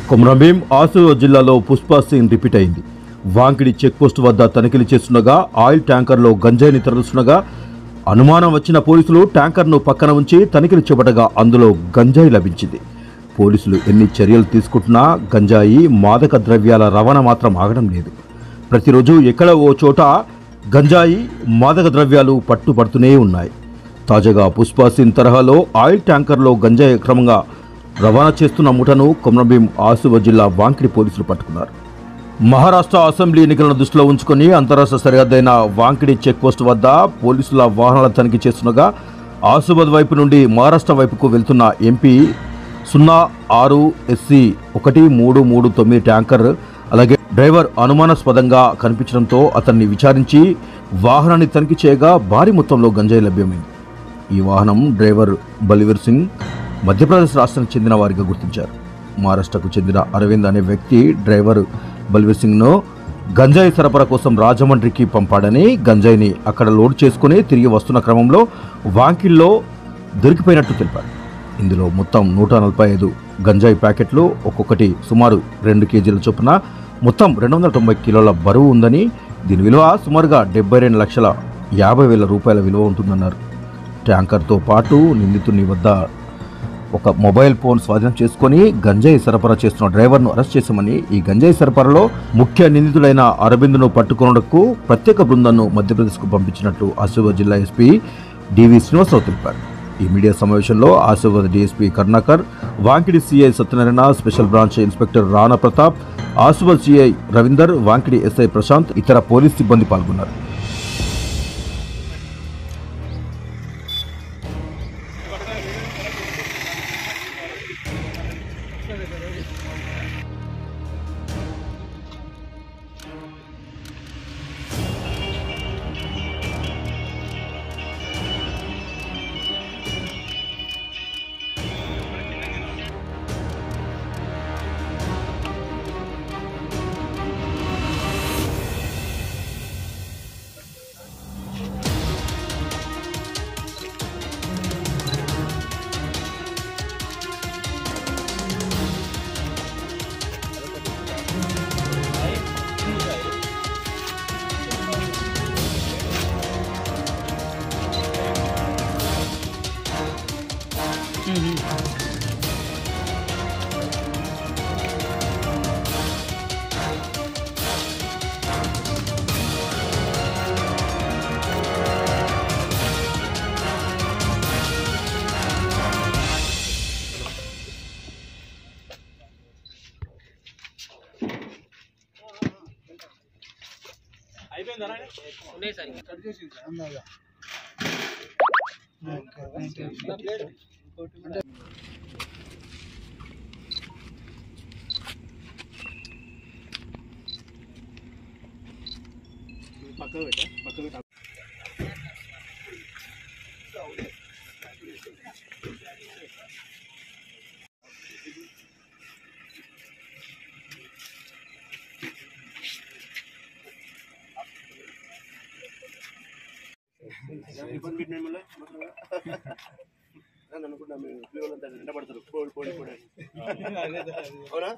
కొమరంభీం ఆసిఫాబాద్ జిల్లాలో Pushpa scene repeat అయింది Wankidi check post వద్ద తనిఖీలు చేస్తుండగా ఆయిల్ ట్యాంకర్లో గంజాయిని తరలిస్తుండగా అనుమానం వచ్చిన పోలీసులు ట్యాంకర్ను పక్కన ఉంచి తనిఖీలు చేపట్టగా అందులో గంజాయి లభించింది పోలీసులు ఎన్ని చర్యలు తీసుకుంటున్నా గంజాయి మాదక ద్రవ్యాల రవాణా మాత్రం ఆగడం లేదు ప్రతిరోజు ఎక్కడ ఓ చోట గంజాయి మాదక ద్రవ్యాలు పట్టుపడుతూనే ఉన్నాయి తాజాగా పుష్ప సీన్ తరహాలో ఆయిల్ ట్యాంకర్లో గంజాయి క్రమంగా రవాణా చేస్తున్న ముఠను కొమరంభీం ఆసిఫాబాద్ జిల్లా వాంకిడి పోలీసులు పట్టుకున్నారు మహారాష్ట్ర అసెంబ్లీ ఎన్నికలను దృష్టిలో ఉంచుకొని అంతరాష్ట్ర సరిహద్దైన వాంకిడి చెక్ పోస్ట్ వద్ద పోలీసుల వాహనాల తనిఖీ చేస్తుండగా ఆసిఫాబాద్ వైపు నుండి మహారాష్ట్ర వైపుకు వెళ్తున్న ఎంపీ సున్నా ఆరు ఎస్సీ ఒకటి మూడు మూడు తొమ్మిది ట్యాంకర్ అలాగే డ్రైవర్ అనుమానాస్పదంగా కనిపించడంతో అతన్ని విచారించి వాహనాన్ని తనిఖీ చేయగా భారీ మొత్తంలో గంజాయి లభ్యమైంది ఈ వాహనం డ్రైవర్ బలివీర్ సింగ్ మధ్యప్రదేశ్ రాష్ట్రానికి చెందిన వారిగా గుర్తించారు మహారాష్ట్రకు చెందిన అరవింద్ అనే వ్యక్తి డ్రైవర్ బల్వీర్ సింగ్ను గంజాయి సరఫరా కోసం రాజమండ్రికి పంపాడని గంజాయిని అక్కడ లోడ్ చేసుకుని తిరిగి వస్తున్న క్రమంలో వాంకిల్లో దొరికిపోయినట్టు తెలిపారు ఇందులో మొత్తం నూట నలభై ఐదు గంజాయి ప్యాకెట్లు ఒక్కొక్కటి సుమారు రెండు కేజీల చొప్పున మొత్తం రెండు వందల తొంభై కిలోల బరువు ఉందని దీని విలువ సుమారుగా డెబ్బై రెండు లక్షల యాభై వేల రూపాయల విలువ ఉంటుందన్నారు ట్యాంకర్తో పాటు నిందితుని వద్ద ఒక మొబైల్ ఫోన్ స్వాధీనం చేసుకొని గంజాయి సరఫరా చేస్తున్న డ్రైవర్ను అరెస్ట్ చేశామని ఈ గంజాయి సరఫరాలో ముఖ్య నిందితుడైన అరవింద్ను పట్టుకునేందుకు ప్రత్యేక బృందాన్ని మధ్యప్రదేశ్కు పంపించినట్లు ఆసిఫాబాద్ జిల్లా ఎస్పీ డివి శ్రీనివాసరావు తెలిపారు ఈ మీడియా సమావేశంలో Asifabad DSP Karunakar Wankidi CI Satyanarayana special branch inspector Rana Pratap Asifabad CI Ravinder Wankidi SI Prashanth ఇతర పోలీస్ సిబ్బంది పాల్గొన్నారు అనుకుంటా మేము పిల్లలంతా నిండబడతారు కోడి కోడి కోడి అవునా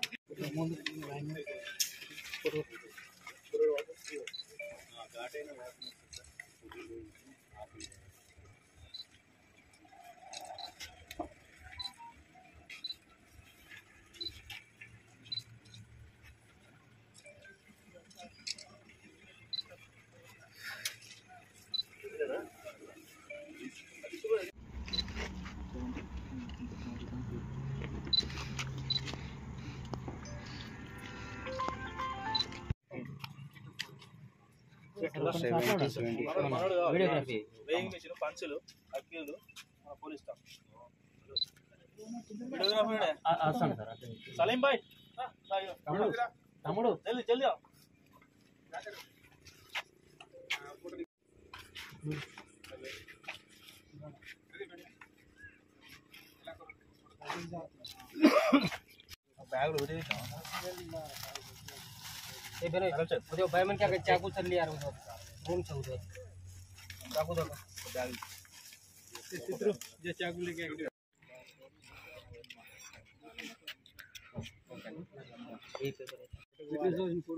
వీడియోగ్రఫీ వేయింగ్ మెషిన్ పంచులు అక్కీలు పోలీస్ స్టాఫ్ వీడియోగ్రాఫర్ వస్తాను సార్ అట్లే. సలీం భాయ్ తమ్ముడు తమ్ముడు జల్దీ జల్దీ आओ। बैग उधर ए बेरो उद्या बाय मन क्या करे, चाकू चलली यार उद्या रूम से उद्या चाकू देखो बैग चित्र जे चाकू लेके ఈ పేపర్ అయితే.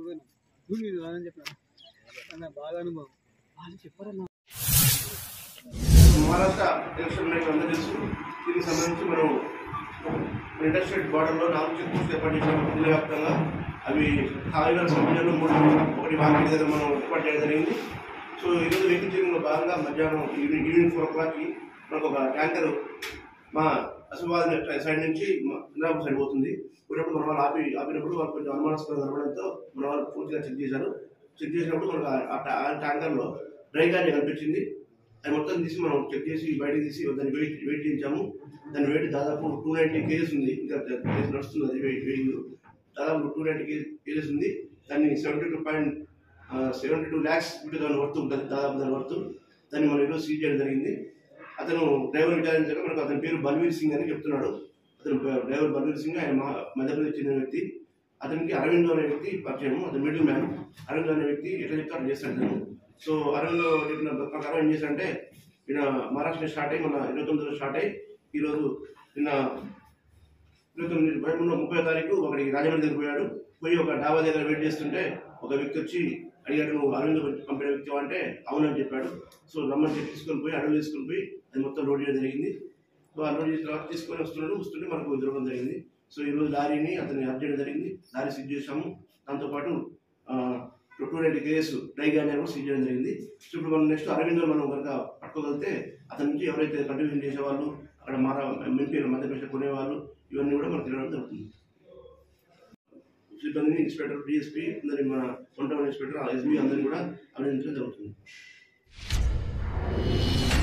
మహారాష్ట్ర ఎలక్షన్ మనకి అందరూ తెలుసు దీనికి సంబంధించి మనం ఇంటర్ స్టేట్ బార్డర్లో నాలుగు చెక్ పోస్ట్ ఏర్పాటు చేసాము జిల్లా వ్యాప్తంగా అవి కాగితాల సభ్యులను మూడు ఒకటి వాకిటి దగ్గర మనం ఏర్పాటు చేయడం జరిగింది సో ఈరోజు వెహికల్ చెకింగ్లో భాగంగా మధ్యాహ్నం ఈవినింగ్ ఈవినింగ్ ఫోర్ ఓ క్లాక్కి మనకు ఒక ట్యాంకర్ మా అసబాద్ సైడ్ నుంచి మా ఇంద్రాపూర్ సైడ్ పోతుంది పోయినప్పుడు మన వాళ్ళు ఆపి ఆపినప్పుడు వాళ్ళు కొంచెం అనుమానాస్పదం కనబడంతో మన వాళ్ళు పూర్తిగా చెక్ చేశారు చెక్ చేసినప్పుడు మనకు ఆ- ఆ ట్యా- ఆ ట్యాంకర్లో డ్రై గానే కనిపించింది అది మొత్తం తీసి మనం చెక్ చేసి బయట తీసి దాన్ని వెయిట్ వెయిట్ చేయించాము దాని వెయిట్ దాదాపు టూ నైంటీ కేజెస్ ఉంది ఇంకా కేజెస్ నడుస్తుంది అది వెయిట్ వెయిట్ దాదాపు టూ నైంటీ కేజెస్ ఉంది దాన్ని seventy two point seventy two lakhs fifty thousand worth ఉంటుంది దాదాపు దాని వర్త్ దాన్ని మనం ఈరోజు సీజ్ చేయడం జరిగింది అతను డ్రైవర్ విచారించగా మనకు అతని పేరు బల్వీర్ సింగ్ అని చెప్తున్నాడు అతను డ్రైవర్ బల్వీర్ సింగ్ ఆయన మా మధ్యప్రదేశ్ చెందిన వ్యక్తి అతనికి అరవింద్ అనే వ్యక్తి పరిచయం అతను మిడిల్ మ్యాన్ అరవింద్ అనే వ్యక్తి ఎట్లా చెప్తే అట్లా చేస్తాడు అతను సో అరవింద్ చెప్పిన ప్రకారం ఏం చేశాడంటే ఈయన మహారాష్ట్ర స్టార్ట్ అయ్యి మన ఇరవై తొమ్మిదిలో స్టార్ట్ అయ్యి ఈరోజు నిన్న ఇరవై తొమ్మిది పదమూడు ముప్పై తారీఖు ఒకటి రాజమండ్రి దగ్గర పోయాడు పోయి ఒక డాబా దగ్గర వెయిట్ చేస్తుంటే ఒక వ్యక్తి వచ్చి అడిగాడు నువ్వు అరవింద్ పంపిన వ్యక్తి అంటే అవునని చెప్పాడు సో రమ్మని చెప్పి తీసుకొని పోయి అడవి తీసుకొని పోయి అది మొత్తం లోడ్ చేయడం జరిగింది సో ఆ లోడ్ చేసిన తర్వాత తీసుకొని వస్తున్నాడు వస్తుంటే మనకు దొరకడం జరిగింది సో ఈరోజు లారీని అతన్ని అప్ చేయడం జరిగింది లారీ సీజ్ చేసాము దాంతోపాటు టూ నైంటీ కేజెస్ డ్రై గానే కూడా సీజ్ చేయడం జరిగింది సో ఇప్పుడు మనం నెక్స్ట్ అరవింద్ మనం కనుక పట్టుకోగలిగితే అతని నుంచి ఎవరైతే కంటిన్యూషన్ చేసేవాళ్ళు అక్కడ మారా ఎంపీలు మధ్యప్రదేశ్ కొనేవాళ్ళు ఇవన్నీ కూడా మనకు తినడం జరుగుతుంది సిబ్బందిని ఇన్స్పెక్టర్ డిఎస్పీ అందరి మన సొంత ఇన్స్పెక్టర్ ఎస్బీ అందరినీ కూడా అభినందించడం జరుగుతుంది